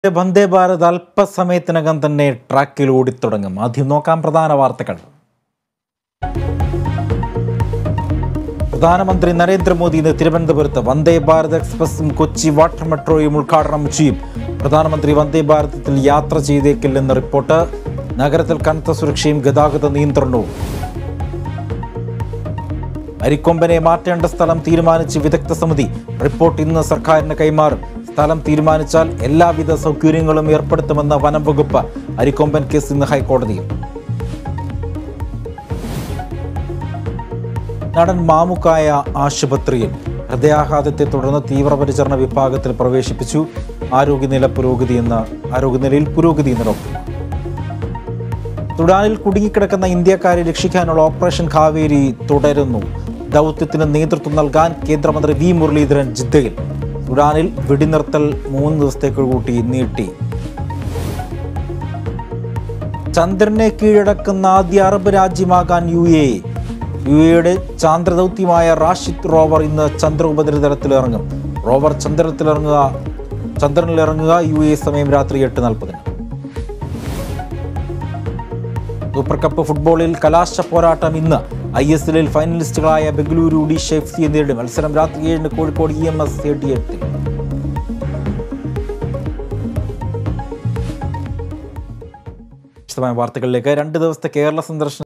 വന്ദേ ഭാരത് അല്പസമയത്തിനകം തന്നെ ട്രാക്കിൽ ഓടിത്തുടങ്ങും ആദ്യം നോക്കാം പ്രധാന വാർത്തകൾ പ്രധാനമന്ത്രി നരേന്ദ്രമോദി ഇന്ന് തിരുവനന്തപുരത്ത് വന്ദേ ഭാരത് എക്സ്പ്രസും കൊച്ചി വാട്ടർ മെട്രോയും ഉദ്ഘാടനം ചെയ്യും പ്രധാനമന്ത്രി വന്ദേ ഭാരതത്തിൽ യാത്ര ചെയ്തേക്കില്ലെന്ന് റിപ്പോർട്ട് നഗരത്തിൽ കനത്ത സുരക്ഷയും ഗതാഗത നിയന്ത്രണവും അരിക്കൊമ്പനെ മാറ്റേണ്ട സ്ഥലം തീരുമാനിച്ച് വിദഗ്ധ സമിതി റിപ്പോർട്ട് ഇന്ന് സർക്കാരിന് കൈമാറും സ്ഥലം തീരുമാനിച്ചാൽ എല്ലാവിധ സൗകര്യങ്ങളും ഏർപ്പെടുത്തുമെന്ന വനം വകുപ്പ് അരിക്കൊമ്പൻ കേസ് ഇന്ന് ഹൈക്കോടതിയിൽ നടൻ മാമുക്കായ ആശുപത്രിയിൽ ഹൃദയാഘാതത്തെ തുടർന്ന് തീവ്രപരിചരണ വിഭാഗത്തിൽ പ്രവേശിപ്പിച്ചു ആരോഗ്യനില പുരോഗതി എന്ന ആരോഗ്യനിലയിൽ പുരോഗതി എന്ന ഡോക്ടർ സുഡാനിൽ കുടുങ്ങിക്കിടക്കുന്ന ഇന്ത്യക്കാരെ രക്ഷിക്കാനുള്ള ഓപ്പറേഷൻ കാവേരി തുടരുന്നു ദൗത്യത്തിന് നേതൃത്വം നൽകാൻ കേന്ദ്രമന്ത്രി വി മുരളീധരൻ ജിദ്ദയിൽ സുഡാനിൽ വെടിനിർത്തൽ മൂന്ന് ദിവസത്തേക്ക് കൂട്ടി നീട്ടി ചന്ദ്രനെ കീഴടക്കുന്ന ആദ്യ അറബ് രാജ്യമാകാൻ യു എ യു എയുടെ ചാന്ദ്രദൗത്യമായ റാഷിദ് റോവർ ഇന്ന് ചന്ദ്ര ഉപരിതലത്തിൽ ഇറങ്ങും റോവർ ചന്ദ്രത്തിലിറങ്ങുക ചന്ദ്രനിലിറങ്ങുക യു എ സമയം രാത്രി എട്ട് നാൽപ്പതിന് സൂപ്പർ കപ്പ് ഫുട്ബോളിൽ കലാശ പോരാട്ടം ഇന്ന് ഐ എസ് എല്ലിൽ ഫൈനലിസ്റ്റുകളായ ബംഗളൂരു ഒഡീഷ എഫ് സിയെ നേരിടും മത്സരം രാത്രി ഏഴിന് കോഴിക്കോട് ഇ എം എസ് സ്റ്റേഡിയത്തിൽ വിശദമായ വാർത്തകളിലേക്ക് രണ്ട് ദിവസത്തെ കേരള സന്ദർശനം